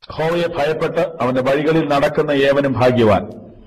ഹോവയെ ഭയപ്പെട്ട് അവന്റെ വഴികളിൽ നടക്കുന്ന ഏവനും ഭാഗ്യവാൻ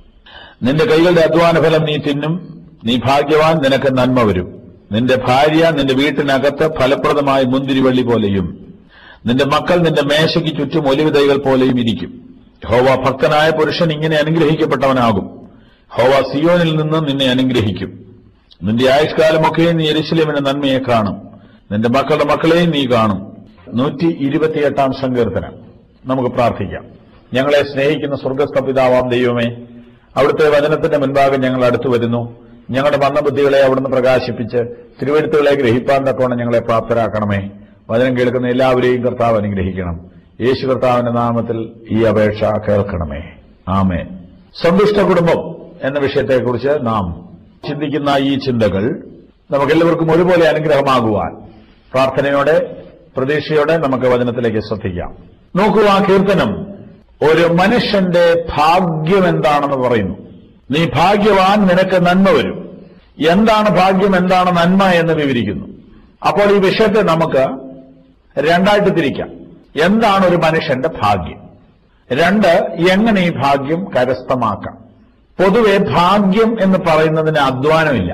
നിന്റെ കൈകളുടെ അധ്വാന ഫലം നീ തിന്നും നീ ഭാഗ്യവാൻ നിനക്ക് നന്മ വരും നിന്റെ ഭാര്യ നിന്റെ വീട്ടിനകത്ത് ഫലപ്രദമായ മുന്തിരിവള്ളി പോലെയും നിന്റെ മക്കൾ നിന്റെ മേശയ്ക്ക് ചുറ്റും ഒലിവ് തൈകൾ പോലെയും ഇരിക്കും ഹോവ ഭക്തനായ പുരുഷൻ ഇങ്ങനെ അനുഗ്രഹിക്കപ്പെട്ടവനാകും ഹോവ സിയോനിൽ നിന്ന് നിന്നെ അനുഗ്രഹിക്കും നിന്റെ ആയുഷ്കാലമൊക്കെ നീ എരിശിലേമിന്റെ നന്മയെ കാണും നിന്റെ മക്കളുടെ മക്കളെയും നീ കാണും നൂറ്റി ഇരുപത്തിയെട്ടാം സങ്കീർത്തനം നമുക്ക് പ്രാർത്ഥിക്കാം ഞങ്ങളെ സ്നേഹിക്കുന്ന സ്വർഗസ്ഥ പിതാവാം ദൈവമേ അവിടുത്തെ വചനത്തിന്റെ മുൻപാകെ ഞങ്ങൾ അടുത്തു വരുന്നു ഞങ്ങളുടെ മന്ദബുദ്ധികളെ അവിടുന്ന് പ്രകാശിപ്പിച്ച് തിരുവഴുത്തുകളെ ഗ്രഹിപ്പാൻ തക്കവണ്ണം ഞങ്ങളെ പ്രാപ്തരാക്കണമേ വചനം കേൾക്കുന്ന എല്ലാവരെയും കർത്താവ് അനുഗ്രഹിക്കണം യേശു കർത്താവിന്റെ നാമത്തിൽ ഈ അപേക്ഷ കേൾക്കണമേ ആമേ സന്തുഷ്ട കുടുംബം എന്ന വിഷയത്തെക്കുറിച്ച് നാം ചിന്തിക്കുന്ന ഈ ചിന്തകൾ നമുക്കെല്ലാവർക്കും ഒരുപോലെ അനുഗ്രഹമാകുവാൻ പ്രാർത്ഥനയോടെ പ്രതീക്ഷയോടെ നമുക്ക് വചനത്തിലേക്ക് ശ്രദ്ധിക്കാം നോക്കൂ ആ കീർത്തനം ഒരു മനുഷ്യന്റെ ഭാഗ്യം എന്താണെന്ന് പറയുന്നു നീ ഭാഗ്യവാൻ നിനക്ക് നന്മ വരും എന്താണ് ഭാഗ്യം എന്താണ് നന്മ എന്ന് വിവരിക്കുന്നു അപ്പോൾ ഈ വിഷയത്തെ നമുക്ക് രണ്ടായിട്ട് തിരിക്കാം എന്താണ് ഒരു മനുഷ്യന്റെ ഭാഗ്യം രണ്ട് എങ്ങനെ ഈ ഭാഗ്യം കരസ്ഥമാക്കാം പൊതുവെ ഭാഗ്യം എന്ന് പറയുന്നതിന് അധ്വാനമില്ല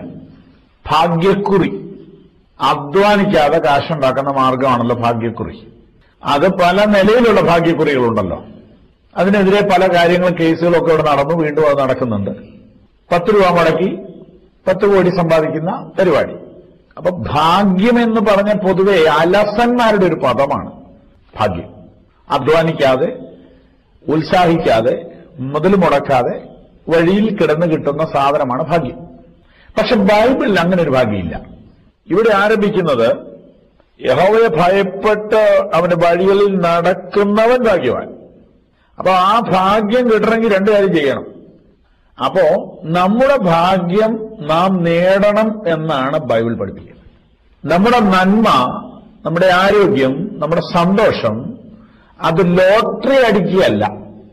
ഭാഗ്യക്കുറി അധ്വാനിക്കാതെ കാശുണ്ടാക്കുന്ന മാർഗമാണല്ലോ ഭാഗ്യക്കുറി അത് പല നിലയിലുള്ള ഭാഗ്യക്കുറികളുണ്ടല്ലോ അതിനെതിരെ പല കാര്യങ്ങളും കേസുകളൊക്കെ ഇവിടെ നടന്നു വീണ്ടും അത് നടക്കുന്നുണ്ട് പത്ത് രൂപ മുടക്കി പത്ത് കോടി സമ്പാദിക്കുന്ന പരിപാടി അപ്പൊ ഭാഗ്യം എന്ന് പറഞ്ഞ പൊതുവെ അലസന്മാരുടെ ഒരു പദമാണ് ഭാഗ്യം അധ്വാനിക്കാതെ ഉത്സാഹിക്കാതെ മുതൽ മുടക്കാതെ വഴിയിൽ കിടന്ന് കിട്ടുന്ന സാധനമാണ് ഭാഗ്യം പക്ഷെ ബൈബിളിൽ അങ്ങനെ ഒരു ഭാഗ്യമില്ല ഇവിടെ ആരംഭിക്കുന്നത് യഹോവയെ ഭയപ്പെട്ട് അവന്റെ വഴികളിൽ നടക്കുന്നവൻ ഭാഗ്യവാൻ അപ്പൊ ആ ഭാഗ്യം കിട്ടണമെങ്കിൽ രണ്ടു കാര്യം ചെയ്യണം അപ്പോ നമ്മുടെ ഭാഗ്യം നാം നേടണം എന്നാണ് ബൈബിൾ പഠിപ്പിക്കുന്നത് നമ്മുടെ നന്മ നമ്മുടെ ആരോഗ്യം നമ്മുടെ സന്തോഷം അത് ലോട്ടറി അടിക്കുകയല്ല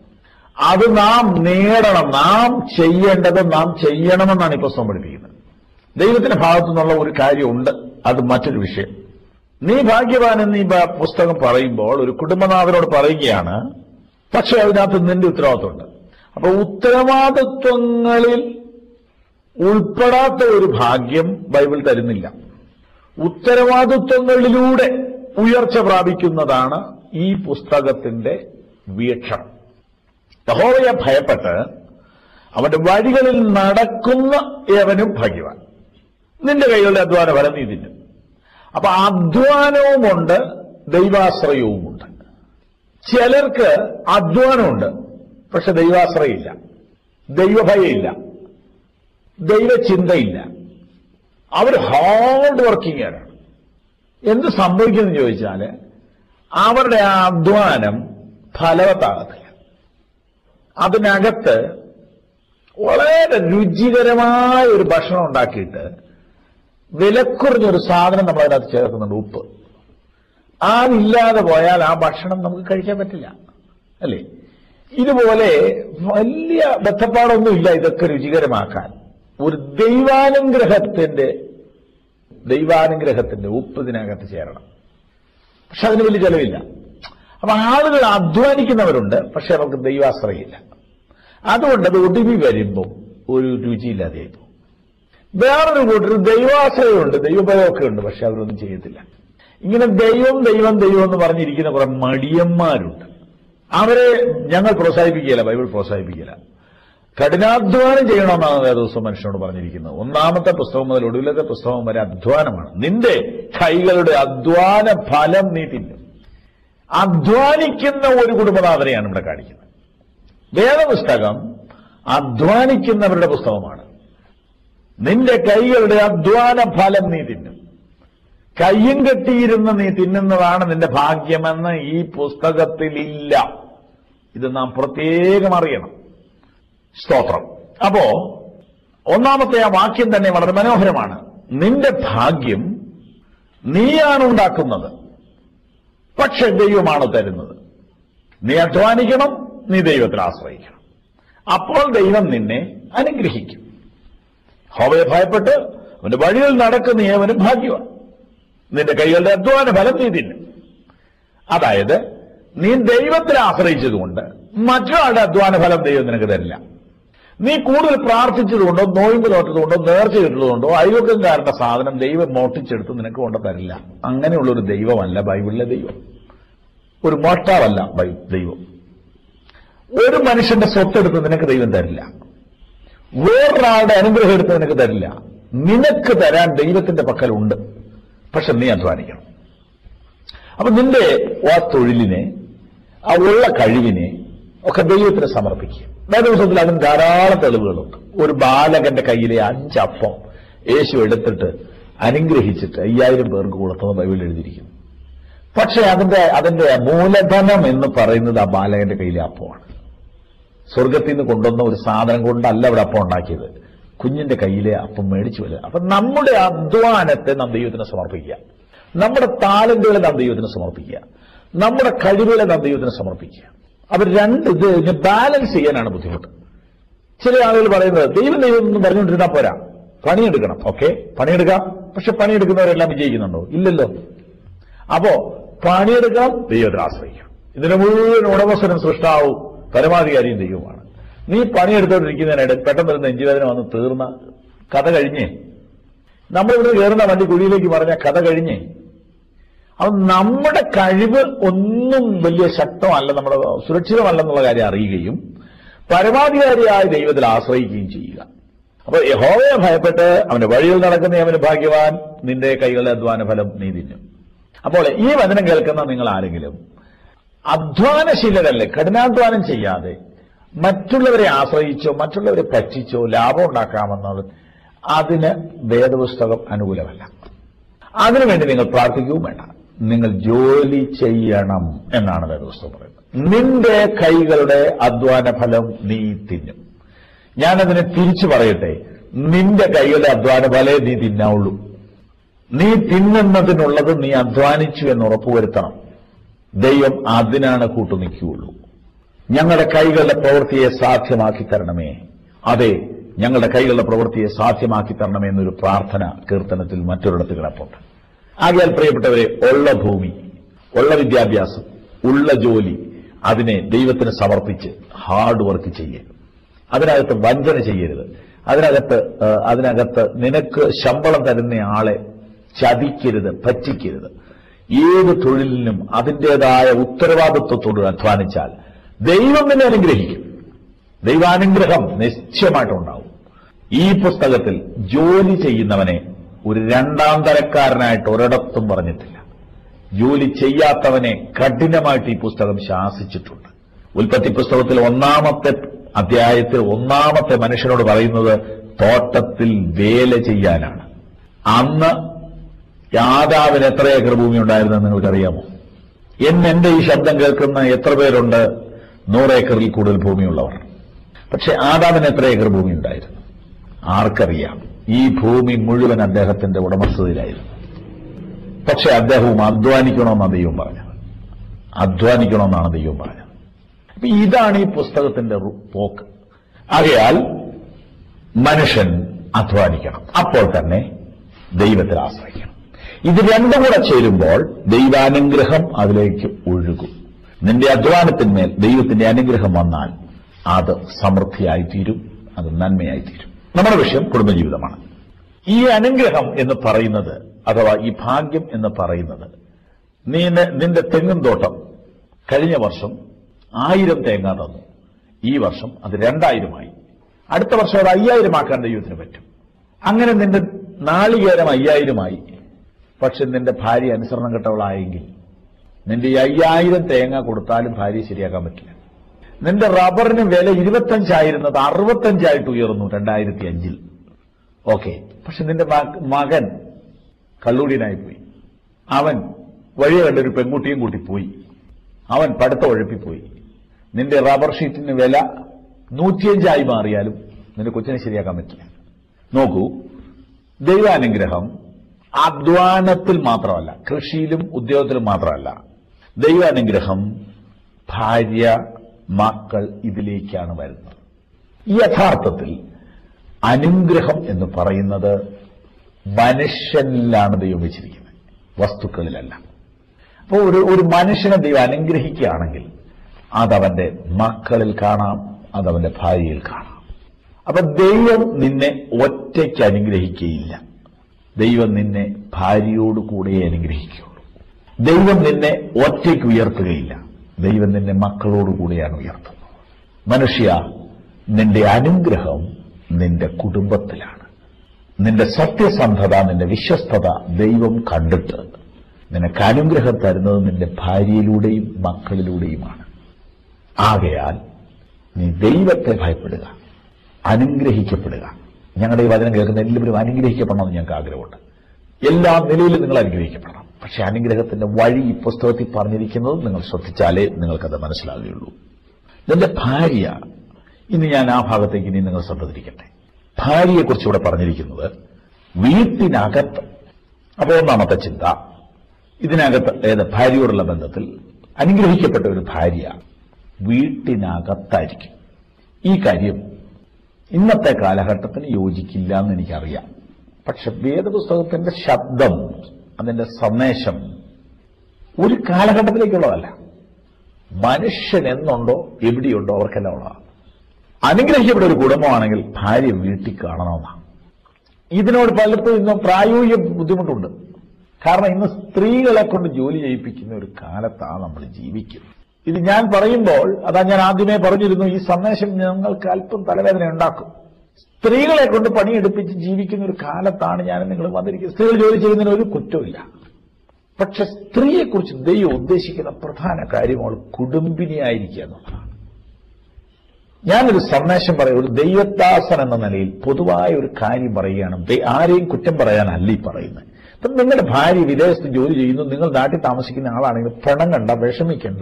അത് നാം നേടണം നാം ചെയ്യേണ്ടത് നാം ചെയ്യണമെന്നാണ് ഈ പുസ്തകം പഠിപ്പിക്കുന്നത് ദൈവത്തിന്റെ ഭാഗത്തു നിന്നുള്ള ഒരു കാര്യമുണ്ട് അത് മറ്റൊരു വിഷയം നീ ഭാഗ്യവാൻ എന്ന് ഈ ബ- പുസ്തകം പറയുമ്പോൾ ഒരു കുടുംബനാഥനോട് പറയുകയാണ് പക്ഷെ അതിനകത്ത് നിന്റെ ഉത്തരവാദിത്വമുണ്ട് അപ്പൊ ഉത്തരവാദിത്വങ്ങളിൽ ഉൾപ്പെടാത്ത ഒരു ഭാഗ്യം ബൈബിൾ തരുന്നില്ല ഉത്തരവാദിത്വങ്ങളിലൂടെ ഉയർച്ച പ്രാപിക്കുന്നതാണ് ഈ പുസ്തകത്തിന്റെ വീക്ഷണം യഹോവയെ ഭയപ്പെട്ട് അവന്റെ വഴികളിൽ നടക്കുന്ന ഏവനും ഭാഗ്യവാൻ നിന്റെ കൈകളുടെ അധ്വാന ഫലം നീ തിന്നും അപ്പൊ അധ്വാനവുമുണ്ട് ദൈവാശ്രയവുമുണ്ട് ചിലർക്ക് അധ്വാനമുണ്ട് പക്ഷെ ദൈവാശ്രയമില്ല ദൈവഭയമില്ല ദൈവചിന്തയില്ല അവർ ഹാർഡ് വർക്കിംഗുകാരാണ് എന്ത് സംഭവിക്കുന്നു ചോദിച്ചാല് അവരുടെ ആ അധ്വാനം ഫലവത്താകത്തില്ല അതിനകത്ത് വളരെ രുചികരമായ ഒരു ഭക്ഷണം ഉണ്ടാക്കിയിട്ട് വിലക്കുറഞ്ഞൊരു സാധനം നമ്മൾ അതിനകത്ത് ചേർക്കുന്നുണ്ട് ഉപ്പ് അതില്ലാതെ പോയാൽ ആ ഭക്ഷണം നമുക്ക് കഴിക്കാൻ പറ്റില്ല അല്ലേ ഇതുപോലെ വലിയ ബന്ധപ്പാടൊന്നുമില്ല ഇതൊക്കെ രുചികരമാക്കാൻ ഒരു ദൈവാനുഗ്രഹത്തിന്റെ ദൈവാനുഗ്രഹത്തിന്റെ ഉപ്പ് ഇതിനകത്ത് ചേരണം പക്ഷെ അതിന് വലിയ ചെലവില്ല അപ്പൊ ആളുകൾ അധ്വാനിക്കുന്നവരുണ്ട് പക്ഷെ അവർക്ക് ദൈവാശ്രയമില്ല അതുകൊണ്ട് അത് ഒടുവി വരുമ്പോൾ ഒരു രുചിയില്ലാതെയായി പോകും വേറൊരു കൂട്ടർ ദൈവാശ്രയമുണ്ട് ദൈവഭയമൊക്കെ ഉണ്ട് പക്ഷെ അവരൊന്നും ചെയ്യത്തില്ല ഇങ്ങനെ ദൈവം ദൈവം ദൈവം എന്ന് പറഞ്ഞിരിക്കുന്ന കുറെ മടിയന്മാരുണ്ട് അവരെ ഞങ്ങൾ പ്രോത്സാഹിപ്പിക്കുകയില്ല ബൈബിൾ പ്രോത്സാഹിപ്പിക്കുകയില്ല കഠിനാധ്വാനം ചെയ്യണമെന്നാണ് വേദോസം മനുഷ്യനോട് പറഞ്ഞിരിക്കുന്നത് ഒന്നാമത്തെ പുസ്തകം മുതൽ ഒടുവിലത്തെ പുസ്തകം വരെ അധ്വാനമാണ് നിന്റെ കൈകളുടെ അധ്വാന ഫലം നീ തിന്നും അധ്വാനിക്കുന്ന ഒരു കുടുംബനാഥനെയാണ് ഇവിടെ കാണിക്കുന്നത് വേദപുസ്തകം അധ്വാനിക്കുന്നവരുടെ പുസ്തകമാണ് നിന്റെ കൈകളുടെ അധ്വാന ഫലം നീ തിന്നും കയ്യും കെട്ടിയിരുന്ന് നീ തിന്നുന്നതാണ് നിന്റെ ഭാഗ്യമെന്ന് ഈ പുസ്തകത്തിലില്ല ഇത് നാം പ്രത്യേകം അറിയണം സ്തോത്രം അപ്പോ ഒന്നാമത്തെ ആ വാക്യം തന്നെ വളരെ മനോഹരമാണ് നിന്റെ ഭാഗ്യം നീയാണ് ഉണ്ടാക്കുന്നത് പക്ഷെ ദൈവമാണ് തരുന്നത് നീ അധ്വാനിക്കണം നീ ദൈവത്തിൽ ആശ്രയിക്കണം അപ്പോൾ ദൈവം നിന്നെ അനുഗ്രഹിക്കും ഹോവയെ ഭയപ്പെട്ട് അവന്റെ വഴിയിൽ നടക്കുന്ന ഏവനും ഭാഗ്യമാണ് നിന്റെ കൈകളുടെ അധ്വാന ഫലം നീ തിന്നും അതായത് നീ ദൈവത്തിൽ ആശ്രയിച്ചതുകൊണ്ട് മറ്റൊരാളുടെ അധ്വാന ഫലം ദൈവം നിനക്ക് തരില്ല നീ കൂടുതൽ പ്രാർത്ഥിച്ചതുകൊണ്ടോ നോയിമ്പ് നോട്ടതുകൊണ്ടോ നേർച്ച കിട്ടുന്നതുകൊണ്ടോ അയൽവക്കംകാരുടെ സാധനം ദൈവം മോട്ടിച്ചെടുത്ത് നിനക്ക് കൊണ്ട് തരില്ല അങ്ങനെയുള്ള ഒരു ദൈവമല്ല ബൈബിളിലെ ദൈവം ഒരു മോഷ്ടാവല്ല ബൈ ദൈവം ഒരു മനുഷ്യന്റെ സ്വത്തെടുത്ത് നിനക്ക് ദൈവം തരില്ല വേറൊരാളുടെ അനുഗ്രഹം എടുത്ത് നിനക്ക് തരില്ല നിനക്ക് തരാൻ ദൈവത്തിന്റെ പക്കലുണ്ട് പക്ഷെ നീ അധ്വാനിക്കണം അപ്പൊ നിന്റെ ആ തൊഴിലിനെ ആ ഉള്ള കഴിവിനെ ഒക്കെ ദൈവത്തിന് സമർപ്പിക്കുക വേദപുസ്തകത്തിൽ അതിന് ധാരാളം തെളിവുകളുണ്ട് ഒരു ബാലകന്റെ കയ്യിലെ അഞ്ചപ്പം യേശു എടുത്തിട്ട് അനുഗ്രഹിച്ചിട്ട് അയ്യായിരം പേർക്ക് കൊടുത്തത് ബൈബിളിൽ എഴുതിയിരിക്കുന്നു പക്ഷെ അതിന്റെ അതിന്റെ മൂലധനം എന്ന് പറയുന്നത് ആ ബാലകന്റെ കയ്യിലെ അപ്പമാണ് സ്വർഗത്തിൽ നിന്ന് കൊണ്ടുവന്ന ഒരു സാധനം കൊണ്ടല്ല അവിടെ അപ്പം ഉണ്ടാക്കിയത് കുഞ്ഞിന്റെ കയ്യിലെ അപ്പം മേടിച്ചു വരിക അപ്പൊ നമ്മുടെ അധ്വാനത്തെ നാം ദൈവത്തിന് സമർപ്പിക്കുക നമ്മുടെ താലന്റുകളെ നാം ദൈവത്തിന് സമർപ്പിക്കുക നമ്മുടെ കഴിവുകളെ നാം ദൈവത്തിന് സമർപ്പിക്കുക അപ്പൊ രണ്ട് ഇത് ബാലൻസ് ചെയ്യാനാണ് ബുദ്ധിമുട്ട് ചില ആളുകൾ പറയുന്നത് ദൈവം ദൈവം എന്ന് പറഞ്ഞുകൊണ്ടിരുന്നാൽ പോരാ പണിയെടുക്കണം ഓക്കെ പണിയെടുക്കാം പക്ഷെ പണിയെടുക്കുന്നവരെല്ലാം വിജയിക്കുന്നുണ്ടോ ഇല്ലല്ലോ അപ്പോ പണിയെടുക്കണം ദൈവത്തെ ആശ്രയിക്കണം ഇതിന് മുഴുവൻ ഉടമസ്ഥനും സൃഷ്ടാവും പരമാധികാരിയും ദൈവമാണ് നീ പണിയെടുത്തോണ്ടിരിക്കുന്നതിനിടെ പെട്ടെന്ന് ഒരു നെഞ്ചുവേദന വന്ന് തീർന്ന കഥ കഴിഞ്ഞേ നമ്മളിവിടെ കയറുന്ന വണ്ടി കുഴിയിലേക്ക് പറഞ്ഞ കഥ കഴിഞ്ഞേ അപ്പൊ നമ്മുടെ കഴിവ് ഒന്നും വലിയ ശക്തമല്ല നമ്മുടെ സുരക്ഷിതമല്ലെന്നുള്ള കാര്യം അറിയുകയും പരമാധികാരിയായ ദൈവത്തിൽ ആശ്രയിക്കുകയും ചെയ്യുക അപ്പൊ യഹോവയെ ഭയപ്പെട്ട് അവന്റെ വഴിയിൽ നടക്കുന്ന അവന് ഭാഗ്യവാൻ നിന്റെ കൈകളുടെ അധ്വാന ഫലം നീ തിന്നും അപ്പോൾ ഈ വചനം കേൾക്കുന്ന നിങ്ങൾ ആരെങ്കിലും അധ്വാനശീലരല്ലേ കഠിനാധ്വാനം ചെയ്യാതെ മറ്റുള്ളവരെ ആശ്രയിച്ചോ മറ്റുള്ളവരെ പറ്റിച്ചോ ലാഭം ഉണ്ടാക്കാമെന്നത് അതിന് വേദപുസ്തകം അനുകൂലമല്ല അതിനുവേണ്ടി നിങ്ങൾ പ്രാർത്ഥിക്കുകയും വേണ്ട നിങ്ങൾ ജോലി ചെയ്യണം എന്നാണ് വേദപുസ്തകം പറയുന്നത് നിന്റെ കൈകളുടെ അധ്വാന ഫലം നീ തിന്നും ഞാനതിനെ തിരിച്ചു പറയട്ടെ നിന്റെ കൈകളുടെ അധ്വാന ഫലേ നീ തിന്നാവുള്ളൂ നീ തിന്നുന്നതിനുള്ളത് നീ അധ്വാനിച്ചു എന്ന് ഉറപ്പുവരുത്തണം ദൈവം അതിനാണ് കൂട്ടുനിൽക്കുകയുള്ളൂ ഞങ്ങളുടെ കൈകളുടെ പ്രവൃത്തിയെ സാധ്യമാക്കി തരണമേ അതെ ഞങ്ങളുടെ കൈകളുടെ പ്രവൃത്തിയെ സാധ്യമാക്കി തരണമേ എന്നൊരു പ്രാർത്ഥന കീർത്തനത്തിൽ മറ്റൊരിടത്ത് കിടപ്പുണ്ട് ആകയാൽ പ്രിയപ്പെട്ടവരെ ഉള്ള ഭൂമി ഉള്ള വിദ്യാഭ്യാസം ഉള്ള ജോലി അതിനെ ദൈവത്തിന് സമർപ്പിച്ച് ഹാർഡ് വർക്ക് ചെയ്യുക അതിനകത്ത് വഞ്ചന ചെയ്യരുത് അതിനകത്ത് ആ, അതിനകത്ത് നിനക്ക് ശമ്പളം തരുന്ന ആളെ ചതിക്കരുത് പറ്റിക്കരുത് ഏത് തൊഴിലിനും അതിൻ്റെതായ ഉത്തരവാദിത്വത്തോട് അധ്വാനിച്ചാൽ ദൈവം നിന്നെ അനുഗ്രഹിക്കും ദൈവാനുഗ്രഹം നിശ്ചയമായിട്ടുണ്ടാവും ഈ പുസ്തകത്തിൽ ജോലി ചെയ്യുന്നവനെ ഒരു രണ്ടാം തരക്കാരനായിട്ട് ഒരിടത്തും പറഞ്ഞിട്ടില്ല ജോലി ചെയ്യാത്തവനെ കഠിനമായിട്ട് ഈ പുസ്തകം ശാസിച്ചിട്ടുണ്ട് ഉൽപ്പത്തി പുസ്തകത്തിൽ ഒന്നാമത്തെ അധ്യായത്തിൽ ഒന്നാമത്തെ മനുഷ്യനോട് പറയുന്നത് തോട്ടത്തിൽ വേല ചെയ്യാനാണ് അന്ന് യാദാവിന് എത്ര ഏക്കർ ഭൂമി ഉണ്ടായിരുന്നെന്ന് നിങ്ങൾക്കറിയാമോ എന്ന് എന്റെ ഈ ശബ്ദം കേൾക്കുന്ന എത്ര പേരുണ്ട് നൂറ് ഏക്കറിൽ കൂടുതൽ ഭൂമിയുള്ളവർ പക്ഷെ ആദാമിന് എത്ര ഏക്കർ ഭൂമി ഉണ്ടായിരുന്നു ആർക്കറിയാം ഈ ഭൂമി മുഴുവൻ അദ്ദേഹത്തിന്റെ ഉടമസ്ഥതയിലായിരുന്നു പക്ഷെ അദ്ദേഹവും അധ്വാനിക്കണമെന്നാണ് ദൈവം പറഞ്ഞത് അധ്വാനിക്കണമെന്നാണ് ദൈവം പറഞ്ഞത് അപ്പൊ ഇതാണ് ഈ പുസ്തകത്തിന്റെ റു- പോക്ക് ആകയാൽ മനുഷ്യൻ അധ്വാനിക്കണം അപ്പോൾ തന്നെ ദൈവത്തിൽ ആശ്രയിക്കണം ഇത് രണ്ടും കൂടെ ചേരുമ്പോൾ ദൈവാനുഗ്രഹം അതിലേക്ക് ഒഴുകും നിന്റെ അധ്വാനത്തിന്മേൽ ദൈവത്തിന്റെ അനുഗ്രഹം വന്നാൽ അത് സമൃദ്ധിയായിത്തീരും അത് നന്മയായിത്തീരും നമ്മുടെ വിഷയം കുടുംബജീവിതമാണ് ഈ അനുഗ്രഹം എന്ന് പറയുന്നത് അഥവാ ഈ ഭാഗ്യം എന്ന് പറയുന്നത് നീ ന- നിന്റെ തെങ്ങും തോട്ടം കഴിഞ്ഞ വർഷം ആയിരം തേങ്ങ തന്നു ഈ വർഷം അത് രണ്ടായിരമായി അടുത്ത വർഷം അത് അയ്യായിരം ആക്കാൻ ദൈവത്തിന് പറ്റും അങ്ങനെ നിന്റെ നാളികേരം അയ്യായിരമായി പക്ഷെ നിന്റെ ഭാര്യ അനുസരണം കെട്ടവളായെങ്കിൽ നിന്റെ ഈ അയ്യായിരം തേങ്ങ കൊടുത്താലും ഭാര്യയെ ശരിയാക്കാൻ പറ്റില്ല നിന്റെ റബ്ബറിന് വില ഇരുപത്തഞ്ചായിരുന്നത് അറുപത്തഞ്ചായിട്ട് ഉയർന്നു രണ്ടായിരത്തി അഞ്ചിൽ ഓക്കെ പക്ഷെ നിന്റെ മക- മകൻ കള്ളൂടിയനായി പോയി അവൻ വഴിയെ കണ്ടൊരു പെൺകുട്ടിയും കൂട്ടി പോയി അവൻ പഠിത്തം ഉഴപ്പിപ്പോയി നിന്റെ റബ്ബർ ഷീറ്റിന് വില നൂറ്റിയഞ്ചായി മാറിയാലും നിന്റെ കൊച്ചിനെ ശരിയാക്കാൻ പറ്റില്ല നോക്കൂ ദൈവാനുഗ്രഹം അധ്വാനത്തിൽ മാത്രമല്ല കൃഷിയിലും ഉദ്യോഗത്തിലും മാത്രമല്ല ദൈവാനുഗ്രഹം ഭാര്യ മക്കൾ ഇതിലേക്കാണ് വരുന്നത് ഈ യഥാർത്ഥത്തിൽ അനുഗ്രഹം എന്ന് പറയുന്നത് മനുഷ്യനിലാണ് ദൈവം വെച്ചിരിക്കുന്നത് വസ്തുക്കളിലല്ല അപ്പോൾ ഒരു ഒരു മനുഷ്യനെ ദൈവം അനുഗ്രഹിക്കുകയാണെങ്കിൽ അതവന്റെ മക്കളിൽ കാണാം അതവന്റെ ഭാര്യയിൽ കാണാം അപ്പൊ ദൈവം നിന്നെ ഒറ്റയ്ക്ക് അനുഗ്രഹിക്കുകയില്ല ദൈവം നിന്നെ ഭാര്യയോട് കൂടെ അനുഗ്രഹിക്കുകയുള്ളൂ ദൈവം നിന്നെ ഒറ്റയ്ക്ക് ഉയർത്തുകയില്ല ദൈവം നിന്നെ മക്കളോട് കൂടെയാണ് ഉയർത്തുന്നത് മനുഷ്യ നിന്റെ അനുഗ്രഹം നിന്റെ കുടുംബത്തിലാണ് നിന്റെ സത്യസന്ധത നിന്റെ വിശ്വസ്തത ദൈവം കണ്ടിട്ട് നിനക്ക് അനുഗ്രഹം തരുന്നത് നിന്റെ ഭാര്യയിലൂടെയും മക്കളിലൂടെയുമാണ് ആകയാൽ നീ ദൈവത്തെ ഭയപ്പെടുക അനുഗ്രഹിക്കപ്പെടുക ഞങ്ങളുടെ ഈ വചനം കേൾക്കുന്ന എല്ലാവരും അനുഗ്രഹിക്കപ്പെടണമെന്ന് ഞങ്ങൾക്ക് ആഗ്രഹമുണ്ട് എല്ലാ നിലയിലും നിങ്ങൾ അനുഗ്രഹിക്കപ്പെടണം പക്ഷെ അനുഗ്രഹത്തിന്റെ വഴി ഈ പുസ്തകത്തിൽ പറഞ്ഞിരിക്കുന്നത് നിങ്ങൾ ശ്രദ്ധിച്ചാലേ നിങ്ങൾക്കത് മനസ്സിലാകുകയുള്ളൂ നിന്റെ ഭാര്യ ഇനി ഞാൻ ആ ഭാഗത്തേക്ക് ഇനി നിങ്ങൾ ശ്രദ്ധ തിരിക്കട്ടെ ഭാര്യയെക്കുറിച്ച് ഇവിടെ പറഞ്ഞിരിക്കുന്നത് വീട്ടിനകത്ത് അപ്പോൾ ഒന്നാമത്തെ ചിന്ത ഇതിനകത്ത് ഏത് ഭാര്യയോടുള്ള ബന്ധത്തിൽ അനുഗ്രഹിക്കപ്പെട്ട ഒരു ഭാര്യ വീട്ടിനകത്തായിരിക്കും ഈ കാര്യം ഇന്നത്തെ കാലഘട്ടത്തിന് യോജിക്കില്ല എന്ന് എനിക്കറിയാം പക്ഷെ വേദപുസ്തകത്തിന്റെ ശബ്ദം അതിന്റെ സന്ദേശം ഒരു കാലഘട്ടത്തിലേക്കുള്ളതല്ല മനുഷ്യൻ എന്നുണ്ടോ എവിടെയുണ്ടോ അവർക്കെല്ലാം ഉള്ളതാണ് അനുഗ്രഹിക്കപ്പെട്ട ഒരു കുടുംബമാണെങ്കിൽ ഭാര്യ വീട്ടിൽ കാണണമെന്നാണ് ഇതിനോട് പലപ്പോഴും ഇന്ന് പ്രായോഗിക ബുദ്ധിമുട്ടുണ്ട് കാരണം ഇന്ന് സ്ത്രീകളെ കൊണ്ട് ജോലി ചെയ്യിപ്പിക്കുന്ന ഒരു കാലത്താണ് നമ്മൾ ജീവിക്കുന്നത് ഇത് ഞാൻ പറയുമ്പോൾ അതാ ഞാൻ ആദ്യമേ പറഞ്ഞിരുന്നു ഈ സന്ദേശം ഞങ്ങൾക്ക് അല്പം തലവേദന ഉണ്ടാക്കും സ്ത്രീകളെ കൊണ്ട് പണിയെടുപ്പിച്ച് ജീവിക്കുന്ന ഒരു കാലത്താണ് ഞാൻ നിങ്ങൾ വന്നിരിക്കുന്നത് സ്ത്രീകൾ ജോലി ചെയ്യുന്നതിന് ഒരു കുറ്റമില്ല പക്ഷെ സ്ത്രീയെക്കുറിച്ച് ദൈവം ഉദ്ദേശിക്കുന്ന പ്രധാന കാര്യം അവൾ കുടുംബിനിയായിരിക്കുക എന്നുള്ളതാണ് ഞാനൊരു സന്ദേശം പറയും ഒരു ദൈവദാസൻ എന്ന നിലയിൽ പൊതുവായ ഒരു കാര്യം പറയുകയാണ് ദൈ- ആരെയും കുറ്റം പറയാനല്ല ഈ പറയുന്നത് ഇപ്പം നിങ്ങളുടെ ഭാര്യ വിദേശത്ത് ജോലി ചെയ്യുന്നു നിങ്ങൾ നാട്ടിൽ താമസിക്കുന്ന ആളാണെങ്കിൽ പിണങ്ങണ്ട വിഷമിക്കണ്ട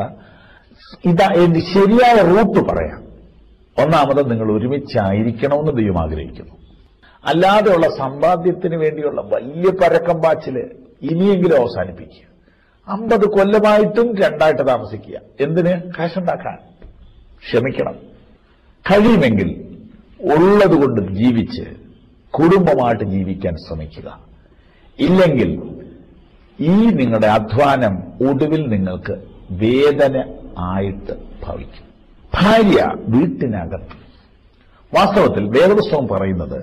ഇതാ എന്റെ ശരിയായ റൂട്ട് പറയാം ഒന്നാമത് നിങ്ങൾ ഒരുമിച്ചായിരിക്കണമെന്ന് ദൈവം ആഗ്രഹിക്കുന്നു അല്ലാതെയുള്ള സമ്പാദ്യത്തിന് വേണ്ടിയുള്ള വലിയ പരക്കം പാച്ചില് ഇനിയെങ്കിലും അവസാനിപ്പിക്കുക അമ്പത് കൊല്ലമായിട്ടും രണ്ടായിട്ട് താമസിക്കുക എന്തിന് കാശുണ്ടാക്കാൻ ക്ഷമിക്കണം കഴിയുമെങ്കിൽ ഉള്ളതുകൊണ്ട് ജീവിച്ച് കുടുംബമായിട്ട് ജീവിക്കാൻ ശ്രമിക്കുക ഇല്ലെങ്കിൽ ഈ നിങ്ങളുടെ അധ്വാനം ഒടുവിൽ നിങ്ങൾക്ക് വേദന ആയിട്ട് ഭവിക്കും ഭാര്യ വീട്ടിനകത്ത് വാസ്തവത്തിൽ വേദപുസ്തകം പറയുന്നത്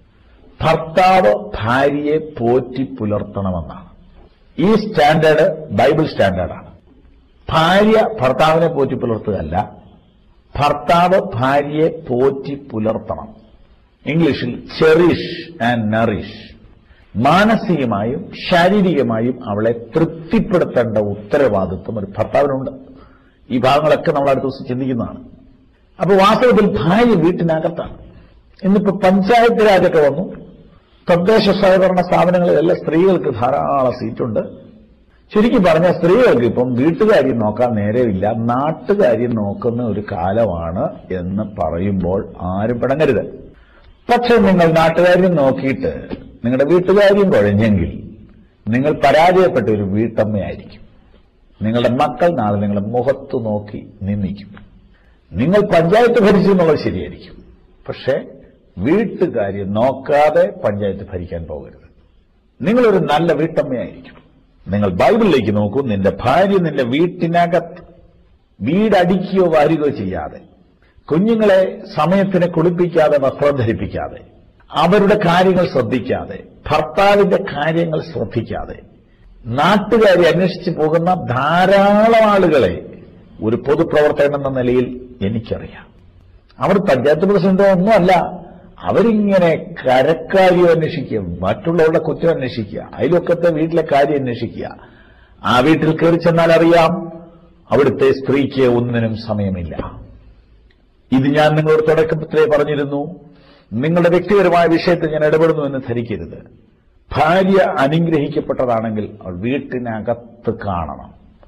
ഭർത്താവ് ഭാര്യയെ പോറ്റി പുലർത്തണമെന്നാണ് ഈ സ്റ്റാൻഡേർഡ് ബൈബിൾ സ്റ്റാൻഡേർഡാണ് ഭാര്യ ഭർത്താവിനെ പോറ്റി പുലർത്തുകയല്ല ഭർത്താവ് ഭാര്യയെ പോറ്റി പുലർത്തണം ഇംഗ്ലീഷിൽ ചെറിഷ് ആൻഡ് നറിഷ് മാനസികമായും ശാരീരികമായും അവളെ തൃപ്തിപ്പെടുത്തേണ്ട ഉത്തരവാദിത്വം ഒരു ഭർത്താവിനുണ്ട് ഈ ഭാഗങ്ങളൊക്കെ നമ്മൾ അടുത്ത ദിവസം ചിന്തിക്കുന്നതാണ് അപ്പൊ വാസ്തവത്തിൽ ഭാര്യ വീട്ടിനകത്താണ് ഇന്നിപ്പോ പഞ്ചായത്ത് രാജൊക്കെ വന്നു തദ്ദേശ സ്വയംഭരണ സ്ഥാപനങ്ങളിലെല്ലാം സ്ത്രീകൾക്ക് ധാരാളം സീറ്റുണ്ട് ശരിക്കും പറഞ്ഞാൽ സ്ത്രീകൾക്ക് ഇപ്പം വീട്ടുകാര്യം നോക്കാൻ നേരമില്ല നാട്ടുകാര്യം നോക്കുന്ന ഒരു കാലമാണ് എന്ന് പറയുമ്പോൾ ആരും പിടങ്ങരുത് പക്ഷെ നിങ്ങൾ നാട്ടുകാര്യം നോക്കിയിട്ട് നിങ്ങളുടെ വീട്ടുകാര്യം കുഴഞ്ഞെങ്കിൽ നിങ്ങൾ പരാജയപ്പെട്ട ഒരു വീട്ടമ്മയായിരിക്കും നിങ്ങളുടെ മക്കൾ നാളെ നിങ്ങളുടെ മുഖത്ത് നോക്കി നിന്ദിക്കും നിങ്ങൾ പഞ്ചായത്ത് ഭരിച്ചു എന്നുള്ളത് ശരിയായിരിക്കും പക്ഷേ വീട്ടുകാര്യം നോക്കാതെ പഞ്ചായത്ത് ഭരിക്കാൻ പോകരുത് നിങ്ങളൊരു നല്ല വീട്ടമ്മയായിരിക്കും നിങ്ങൾ ബൈബിളിലേക്ക് നോക്കൂ നിന്റെ ഭാര്യ നിന്റെ വീട്ടിനകത്ത് വീടടിക്കുകയോ വാരുകയോ ചെയ്യാതെ കുഞ്ഞുങ്ങളെ സമയത്തിന് കുളിപ്പിക്കാതെ വസ്ത്രം ധരിപ്പിക്കാതെ അവരുടെ കാര്യങ്ങൾ ശ്രദ്ധിക്കാതെ ഭർത്താവിന്റെ കാര്യങ്ങൾ ശ്രദ്ധിക്കാതെ നാട്ടുകാരെ അന്വേഷിച്ചു പോകുന്ന ധാരാളം ആളുകളെ ഒരു പൊതുപ്രവർത്തകൻ എന്ന നിലയിൽ എനിക്കറിയാം അവർ പഞ്ചായത്ത് പ്രസിഡന്റോ ഒന്നുമല്ല അവരിങ്ങനെ കരക്കാര്യം അന്വേഷിക്കുക മറ്റുള്ളവരുടെ കുറ്റം അന്വേഷിക്കുക അയൽവക്കത്തെ വീട്ടിലെ കാര്യം അന്വേഷിക്കുക ആ വീട്ടിൽ കയറി ചെന്നാൽ അറിയാം അവിടുത്തെ സ്ത്രീക്ക് ഒന്നിനും സമയമില്ല ഇത് ഞാൻ നിങ്ങളോട് തുടക്കത്തിലേ പറഞ്ഞിരുന്നു നിങ്ങളുടെ വ്യക്തിപരമായ വിഷയത്തിൽ ഞാൻ ഇടപെടുന്നു എന്ന് ധരിക്കരുത് ഭാര്യ അനുഗ്രഹിക്കപ്പെട്ടതാണെങ്കിൽ അവൾ വീട്ടിനകത്ത് കാണണം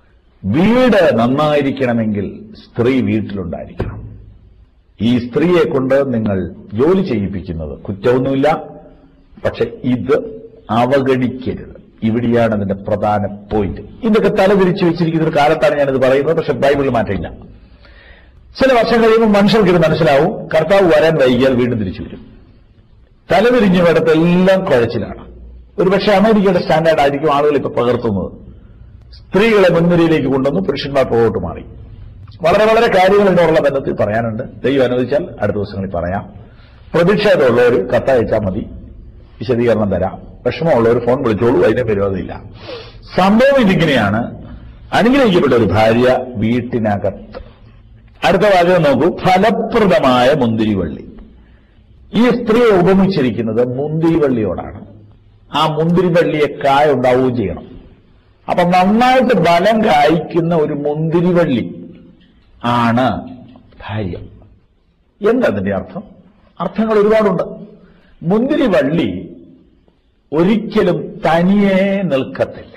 വീട് നന്നായിരിക്കണമെങ്കിൽ സ്ത്രീ വീട്ടിലുണ്ടായിരിക്കണം ഈ സ്ത്രീയെ കൊണ്ട് നിങ്ങൾ ജോലി ചെയ്യിപ്പിക്കുന്നത് കുറ്റമൊന്നുമില്ല പക്ഷെ ഇത് അവഗണിക്കരുത് ഇവിടെയാണ് അതിന്റെ പ്രധാന പോയിന്റ് ഇതൊക്കെ തലതിരിച്ചു വെച്ചിരിക്കുന്ന ഒരു കാലത്താണ് ഞാനിത് പറയുന്നത് പക്ഷെ ബൈബിളിൽ മാറ്റമില്ല ചില വർഷം കഴിയുമ്പോൾ മനുഷ്യർക്ക് ഇത് മനസ്സിലാവും കർത്താവ് വരാൻ വൈകിയാൽ വീണ്ടും തിരിച്ചു വരും തലതിരിഞ്ഞ ഇടത്തെല്ലാം കുഴച്ചിലാണ് ഒരുപക്ഷെ അമേരിക്കയുടെ സ്റ്റാൻഡേർഡ് ആയിരിക്കും ആളുകൾ ഇപ്പൊ പകർത്തുന്നത് സ്ത്രീകളെ മുൻനിരയിലേക്ക് കൊണ്ടുവന്നു പുരുഷന്മാർ പുറകോട്ട് മാറി വളരെ വളരെ കാര്യങ്ങൾ ഇതിനോടുള്ള ബന്ധത്തിൽ പറയാനുണ്ട് ദൈവം അനുവദിച്ചാൽ അടുത്ത ദിവസങ്ങളിൽ പറയാം പ്രതിഷേധമുള്ളവർ കത്തയച്ചാൽ മതി വിശദീകരണം തരാം വിഷമമുള്ളവർ ഫോൺ വിളിച്ചോളൂ അതിന് വിരോധമില്ല സംഭവം ഇതിങ്ങനെയാണ് അനുഗ്രഹിക്കപ്പെട്ട ഒരു ഭാര്യ വീട്ടിനകത്ത് അടുത്ത വാചകം നോക്കൂ ഫലപ്രദമായ മുന്തിരിവള്ളി ഈ സ്ത്രീയെ ഉപമിച്ചിരിക്കുന്നത് മുന്തിരിവള്ളിയോടാണ് ആ മുന്തിരിവള്ളിയെ കായ ഉണ്ടാവുകയും ചെയ്യണം അപ്പൊ നന്നായിട്ട് ബലം കായ്ക്കുന്ന ഒരു മുന്തിരിവള്ളി ആണ് ഭാര്യ എന്തതിന്റെ അർത്ഥം അർത്ഥങ്ങൾ ഒരുപാടുണ്ട് മുന്തിരിവള്ളി ഒരിക്കലും തനിയെ നിൽക്കത്തില്ല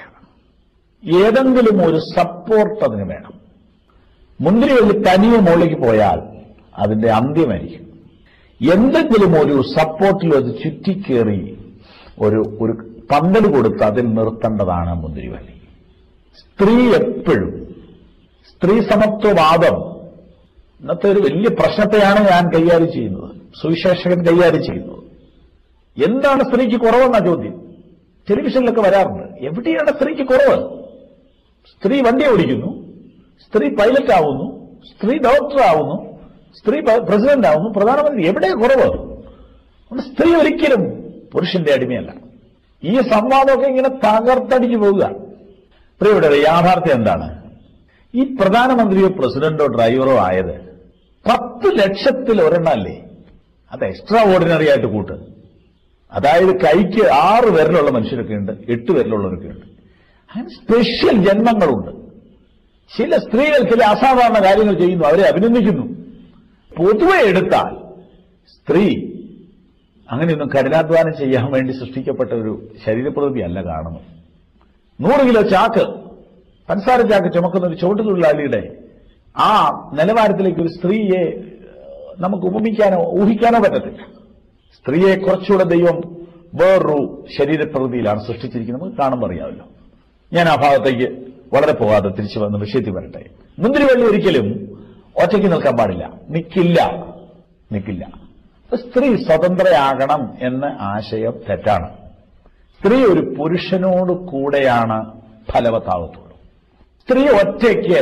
ഏതെങ്കിലും ഒരു സപ്പോർട്ട് അതിന് വേണം മുന്തിരിവള്ളി തനിയെ മുകളിലേക്ക് പോയാൽ അതിന്റെ അന്ത്യമായിരിക്കും എന്തെങ്കിലും ഒരു സപ്പോർട്ടിൽ അത് ചുറ്റിക്കേറി ഒരു ഒരു പന്തൽ കൊടുത്ത് അതിൽ നിർത്തേണ്ടതാണ് മുന്തിരിവള്ളി സ്ത്രീ എപ്പോഴും സ്ത്രീ സമത്വവാദം ഇന്നത്തെ ഒരു വലിയ പ്രശ്നത്തെയാണ് ഞാൻ കൈകാര്യം ചെയ്യുന്നത് സുവിശേഷകൻ കൈകാര്യം ചെയ്യുന്നത് എന്താണ് സ്ത്രീക്ക് കുറവെന്ന ചോദ്യം ടെലിവിഷനിലൊക്കെ വരാറുണ്ട് എവിടെയാണ് സ്ത്രീക്ക് കുറവ് സ്ത്രീ വണ്ടി ഓടിക്കുന്നു സ്ത്രീ പൈലറ്റ് ആവുന്നു സ്ത്രീ ഡോക്ടർ ആവുന്നു സ്ത്രീ പ- പ്രസിഡന്റ് ആവുന്നു പ്രധാനമന്ത്രി എവിടെ കുറവ് അതുകൊണ്ട് സ്ത്രീ ഒരിക്കലും പുരുഷന്റെ അടിമയല്ല ഈ സംവാദമൊക്കെ ഇങ്ങനെ തകർത്തടിച്ചു പോവുക പ്രിയപ്പെട്ടവരെ യാഥാർത്ഥ്യം എന്താണ് ഈ പ്രധാനമന്ത്രിയോ പ്രസിഡന്റോ ഡ്രൈവറോ ആയത് പത്ത് ലക്ഷത്തിൽ ഒരെണ്ണല്ലേ അത് എക്സ്ട്രാ ഓർഡിനറി ആയിട്ട് കൂട്ട് അതായത് കൈക്ക് ആറ് വിരലുള്ള മനുഷ്യരൊക്കെ ഉണ്ട് എട്ട് വിരലുള്ളവരൊക്കെ ഉണ്ട് അങ്ങനെ സ്പെഷ്യൽ ജന്മങ്ങളുണ്ട് ചില സ്ത്രീകൾ ചില അസാധാരണ കാര്യങ്ങൾ ചെയ്യുന്നു അവരെ അഭിനന്ദിക്കുന്നു പൊതുവെ എടുത്താൽ സ്ത്രീ അങ്ങനെയൊന്നും കഠിനാധ്വാനം ചെയ്യാൻ വേണ്ടി സൃഷ്ടിക്കപ്പെട്ട ഒരു ശരീരപ്രകൃതിയല്ല കാണുന്നത് നൂറ് കിലോ ചാക്ക് പഞ്ചസാര ചാക്ക് ചുമക്കുന്ന ഒരു ചുവട്ടുതൊഴിലാളിയുടെ ആ നിലവാരത്തിലേക്ക് ഒരു സ്ത്രീയെ ഏഹ്, നമുക്ക് ഉപമിക്കാനോ ഊഹിക്കാനോ പറ്റത്തില്ല സ്ത്രീയെ കുറച്ചുകൂടെ ദൈവം വേറൊരു ശരീരപ്രകൃതിയിലാണ് സൃഷ്ടിച്ചിരിക്കുന്നത് നമുക്ക് കാണുമ്പോൾ അറിയാമല്ലോ ഞാൻ ആ ഭാഗത്തേക്ക് വളരെ പോകാതെ തിരിച്ചു വന്ന് വിഷയത്തിൽ വരട്ടെ മുന്തിരിവള്ളി ഒരിക്കലും ഒറ്റയ്ക്ക് നിൽക്കാൻ പാടില്ല നിൽക്കില്ല നിൽക്കില്ല അപ്പൊ സ്ത്രീ സ്വതന്ത്രയാകണം എന്ന ആശയം തെറ്റാണ് സ്ത്രീ ഒരു പുരുഷനോട് കൂടെയാണ് ഫലവത്താകത്തുള്ളൂ സ്ത്രീ ഒറ്റയ്ക്ക്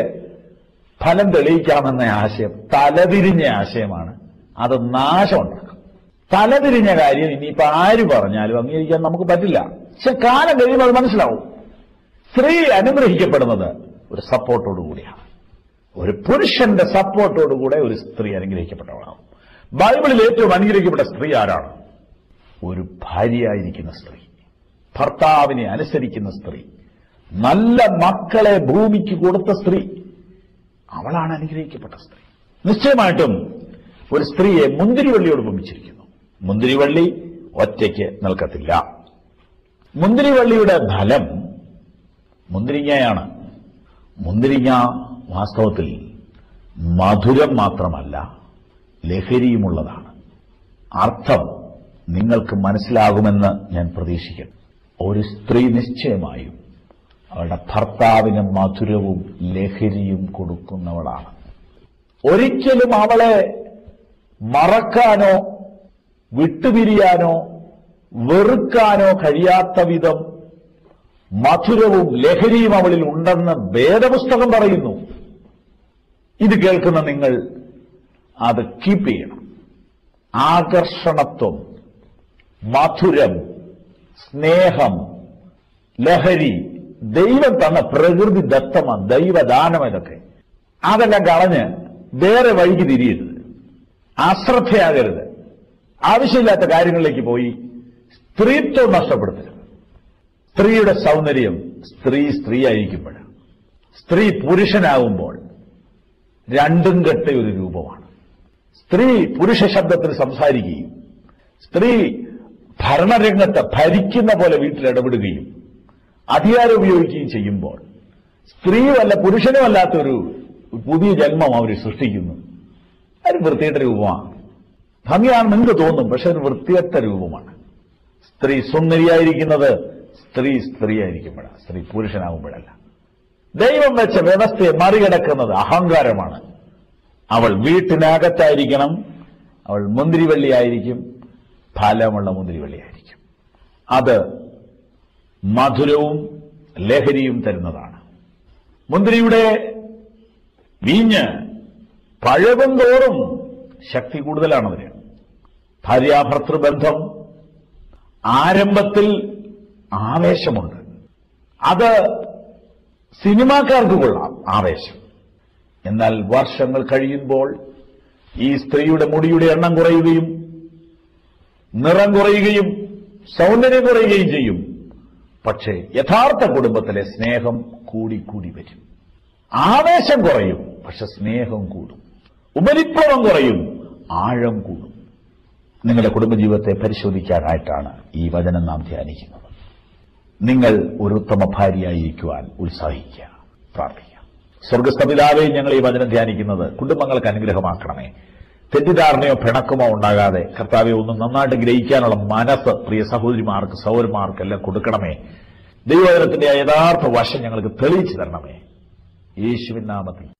ഫലം തെളിയിക്കാമെന്ന ആശയം തലതിരിഞ്ഞ ആശയമാണ് അത് നാശമുണ്ടാക്കും തലതിരിഞ്ഞ കാര്യം ഇനിയിപ്പോ ആര് പറഞ്ഞാലും അംഗീകരിക്കാൻ നമുക്ക് പറ്റില്ല പക്ഷെ കാലം കഴിയുമ്പോൾ അത് മനസ്സിലാവും സ്ത്രീ അനുഗ്രഹിക്കപ്പെടുന്നത് ഒരു സപ്പോർട്ടോടുകൂടിയാണ് ഒരു പുരുഷന്റെ സപ്പോർട്ടോടുകൂടെ ഒരു സ്ത്രീ അനുഗ്രഹിക്കപ്പെട്ടവളാണ് ബൈബിളിൽ ഏറ്റവും അനുഗ്രഹിക്കപ്പെട്ട സ്ത്രീ ആരാണ് ഒരു ഭാര്യയായിരിക്കുന്ന സ്ത്രീ ഭർത്താവിനെ അനുസരിക്കുന്ന സ്ത്രീ നല്ല മക്കളെ ഭൂമിക്ക് കൊടുത്ത സ്ത്രീ അവളാണ് അനുഗ്രഹിക്കപ്പെട്ട സ്ത്രീ നിശ്ചയമായിട്ടും ഒരു സ്ത്രീയെ മുന്തിരിവള്ളിയോട് ഉപമിച്ചിരിക്കുന്നു മുന്തിരിവള്ളി ഒറ്റയ്ക്ക് നിൽക്കത്തില്ല മുന്തിരിവള്ളിയുടെ ഫലം മുന്തിരിങ്ങയാണ് മുന്തിരിങ്ങ വാസ്തവത്തിൽ മധുരം മാത്രമല്ല ലഹരിയുമുള്ളതാണ് അർത്ഥം നിങ്ങൾക്ക് മനസ്സിലാകുമെന്ന് ഞാൻ പ്രതീക്ഷിക്കുന്നു ഒരു സ്ത്രീ നിശ്ചയമായും അവളുടെ ഭർത്താവിന് മധുരവും ലഹരിയും കൊടുക്കുന്നവളാണ് ഒരിക്കലും അവളെ മറക്കാനോ വിട്ടുപിരിയാനോ വെറുക്കാനോ കഴിയാത്ത വിധം മധുരവും ലഹരിയും അവളിൽ ഉണ്ടെന്ന് വേദപുസ്തകം പറയുന്നു ഇത് കേൾക്കുന്ന നിങ്ങൾ അത് കീപ്പ് ചെയ്യണം ആകർഷണത്വം മധുരം സ്നേഹം ലഹരി ദൈവം തന്ന പ്രകൃതി ദത്തമാണ് ദൈവദാനം ഇതൊക്കെ അതെല്ലാം കളഞ്ഞ് വേറെ വഴിക്ക് തിരിയരുത് അശ്രദ്ധയാകരുത് ആവശ്യമില്ലാത്ത കാര്യങ്ങളിലേക്ക് പോയി സ്ത്രീത്വം നഷ്ടപ്പെടുത്തരുത് സ്ത്രീയുടെ സൗന്ദര്യം സ്ത്രീ സ്ത്രീ ആയിരിക്കുമ്പോൾ സ്ത്രീ പുരുഷനാകുമ്പോൾ രണ്ടും കെട്ട ഒരു രൂപമാണ് സ്ത്രീ പുരുഷ ശബ്ദത്തിൽ സംസാരിക്കുകയും സ്ത്രീ ഭരണരംഗത്ത് ഭരിക്കുന്ന പോലെ വീട്ടിൽ ഇടപെടുകയും അധികാരം ഉപയോഗിക്കുകയും ചെയ്യുമ്പോൾ സ്ത്രീയുമല്ല പുരുഷനുമല്ലാത്തൊരു പുതിയ ജന്മം അവർ സൃഷ്ടിക്കുന്നു ഒരു വൃത്തികെട്ട രൂപമാണ് ഭംഗിയാണ് നിങ്ങൾക്ക് തോന്നും പക്ഷെ ഒരു വൃത്തികെട്ട രൂപമാണ് സ്ത്രീ സുന്ദരിയായിരിക്കുന്നത് സ്ത്രീ സ്ത്രീയായിരിക്കുമ്പോഴാണ് സ്ത്രീ പുരുഷനാകുമ്പോഴല്ല ദൈവം വെച്ച വ്യവസ്ഥയെ മറികടക്കുന്നത് അഹങ്കാരമാണ് അവൾ വീട്ടിനകത്തായിരിക്കണം അവൾ മുന്തിരിവള്ളിയായിരിക്കും ഫലമുള്ള മുന്തിരിവള്ളിയായിരിക്കും അത് മധുരവും ലഹരിയും തരുന്നതാണ് മുന്തിരിയുടെ വീഞ്ഞ് പഴകും തോറും ശക്തി കൂടുതലാണതിന് ഭാര്യാഭർത്തൃബന്ധം ആരംഭത്തിൽ ആവേശമുണ്ട് അത് സിനിമാക്കാർക്ക് കൊള്ളാം ആവേശം എന്നാൽ വർഷങ്ങൾ കഴിയുമ്പോൾ ഈ സ്ത്രീയുടെ മുടിയുടെ എണ്ണം കുറയുകയും നിറം കുറയുകയും സൗന്ദര്യം കുറയുകയും ചെയ്യും പക്ഷേ യഥാർത്ഥ കുടുംബത്തിലെ സ്നേഹം കൂടി കൂടി വരും ആവേശം കുറയും പക്ഷെ സ്നേഹം കൂടും ഉപരിപ്ലവം കുറയും ആഴം കൂടും നിങ്ങളുടെ കുടുംബജീവിതത്തെ പരിശോധിക്കാനായിട്ടാണ് ഈ വചനം നാം ധ്യാനിക്കുന്നത് നിങ്ങൾ ഒരു ഉത്തമ ഭാര്യയായിരിക്കുവാൻ ഉത്സാഹിക്കുക പ്രാർത്ഥിക്കുക സ്വർഗസ്ഥപിതാവെ ഞങ്ങൾ ഈ വചനം ധ്യാനിക്കുന്നത് കുടുംബങ്ങൾക്ക് അനുഗ്രഹമാക്കണമേ തെറ്റിദ്ധാരണയോ പിണക്കമോ ഉണ്ടാകാതെ കർത്താവെ ഒന്ന് നന്നായിട്ട് ഗ്രഹിക്കാനുള്ള മനസ്സ് പ്രിയ സഹോദരിമാർക്ക് സൗരന്മാർക്ക് എല്ലാം കൊടുക്കണമേ ദൈവവചനത്തിന്റെ ആ യഥാർത്ഥ വശം ഞങ്ങൾക്ക് തെളിയിച്ചു തരണമേ യേശുവിൻ നാമത്തിൽ